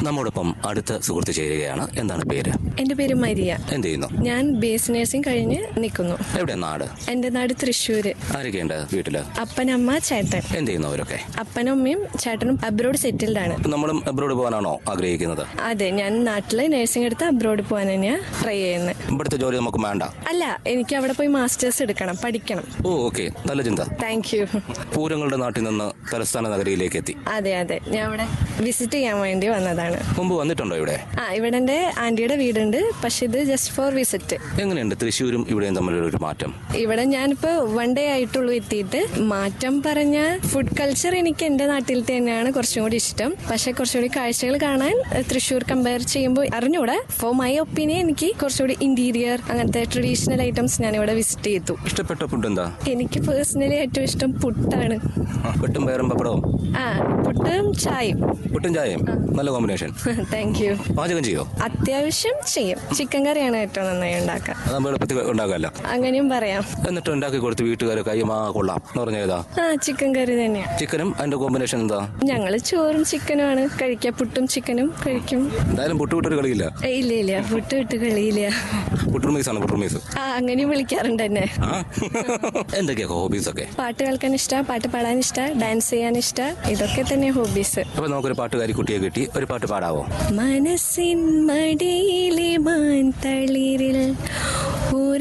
നമ്മോടൊപ്പം അടുത്ത സുഹൃത്ത് ചേരുകയാണ് എന്താണ് പേര് എൻ്റെ പേര് മരിയ എന്ത് ചെയ്യുന്നു ഞാൻ ബേസ് നഴ്സിംഗ് കഴിഞ്ഞ് നിൽക്കുന്നു എവിടെ നാട് എൻ്റെ നാട് തൃശ്ശൂര് ആരൊക്കെയുണ്ട് വീട്ടില് അപ്പനമ്മ ചേട്ടൻ എന്ത് ചെയ്യുന്നു അവരൊക്കെ അപ്പനും അമ്മയും ചേട്ടനും അബ്രോഡ് സെറ്റിൽഡ് ആണ് നമ്മളും അബ്രോഡ് പോകാനാണോ ആഗ്രഹിക്കുന്നത് അതെ ഞാൻ നാട്ടില് നഴ്സിംഗ് എടുത്ത് അബ്രോഡ് പോകാൻ തന്നെയാണ് ട്രൈ ചെയ്യുന്നത് ഇവിടുത്തെ ജോലി നമുക്ക് വേണ്ട അല്ല എനിക്ക് അവിടെ പോയി മാസ്റ്റേഴ്സ് എടുക്കണം പഠിക്കണം ഓ ഓക്കെ നല്ല ചിന്ത താങ്ക് യു പൂരങ്ങളുടെ നാട്ടിൽ നിന്ന് തലസ്ഥാന നഗരിയിലേക്ക് എത്തി അതെ അതെ ഞാൻ അവിടെ വിസിറ്റ് ചെയ്യാൻ വേണ്ടി വന്നതാണ് മുമ്പ് വന്നിട്ടുണ്ടോ ഇവിടെ ആ ഇവിടെ എൻ്റെ ആൻറ്റിയുടെ വീടുണ്ട് പക്ഷെ ഇത് ജസ്റ്റ് ഫോർ വിസിറ്റ് എങ്ങനെയുണ്ട് തൃശ്ശൂരും ഇവിടെയും തമ്മിലുള്ള ഒരു മാറ്റം ഇവിടെ ഞാനിപ്പോ വൺ ഡേ ആയിട്ടുള്ളൂ എത്തിയിട്ട് മാറ്റം പറഞ്ഞ ഫുഡ് കൾച്ചർ എനിക്ക് എന്റെ നാട്ടിൽ തന്നെയാണ് കുറച്ചും കൂടി ഇഷ്ടം പക്ഷെ കുറച്ചുകൂടി കാഴ്ചകൾ കാണാൻ എഹ്, തൃശ്ശൂർ കമ്പയർ ചെയ്യുമ്പോൾ അറിഞ്ഞൂടെ ഫോർ മൈ ഒപ്പീനിയൻ എനിക്ക് കുറച്ചുകൂടി ഇന്റീരിയർ അങ്ങനത്തെ ട്രഡീഷണൽ ഐറ്റംസ് ഞാൻ ഇവിടെ വിസിറ്റ് ചെയ്തു ഇഷ്ടപ്പെട്ട ഫുഡ് എന്താ എനിക്ക് പേഴ്സണലി ഏറ്റവും ഇഷ്ടം പുട്ടാണ് വെട്ടും പയറും പപ്പടവും ആ പുട്ടും ചായയും പുട്ടും ചായയും നല്ല കോമ്പിനേഷൻ താങ്ക് യു പാചകം ചെയ്യോ അത്യാവശ്യം ചെയ്യും ചിക്കൻ കറിയാണ് ഏറ്റവും നന്നായി ഉണ്ടാക്കുക അത് നമ്മൾ എളുപ്പത്തിൽ ഉണ്ടാക്കാമല്ലോ അങ്ങനെയും പറയാം എന്നിട്ട് ഉണ്ടാക്കി കൊടുത്ത് വീട്ടുകാരൊക്കെ അയ്യോ ആ കൊള്ളാം എന്ന് പറഞ്ഞ ഏതാ ആ ചിക്കൻ കറി തന്നെയാണ് ചിക്കനും അതിന്റെ കോമ്പിനേഷൻ എന്താ ഞങ്ങള് ചോറും ചിക്കനുമാണ് കഴിക്കുക പുട്ടും ചിക്കനും കഴിക്കും എന്തായാലും പുട്ട് വിട്ടൊരു കളിയില്ല ഏയ് ഇല്ല ഇല്ല പുട്ട് വിട്ട് കളിയില്ല പുട്ടുമീസ് ആണ് പുട്ടുമീസ് ആ അങ്ങനെയും വിളിക്കാറുണ്ട് എന്നെ ആ എന്തൊക്കെയാ ഹോബീസ് ഒക്കെ പാട്ട് കേൾക്കാൻ ഇഷ്ടം പാട്ട് പാടാൻ ഇഷ്ടം ഡാൻസ് ചെയ്യാൻ ഇഷ്ടം ഇതൊക്കെ തന്നെ ഹോബീസ് അപ്പൊ നമുക്കൊരു പാട്ടുകാരി കുട്ടിയെ കിട്ടി ഒരു പാട്ട് പാടാവോ മനസ്സിൻ മടിയിലെ മാൻ തളിരിൽ ഒരു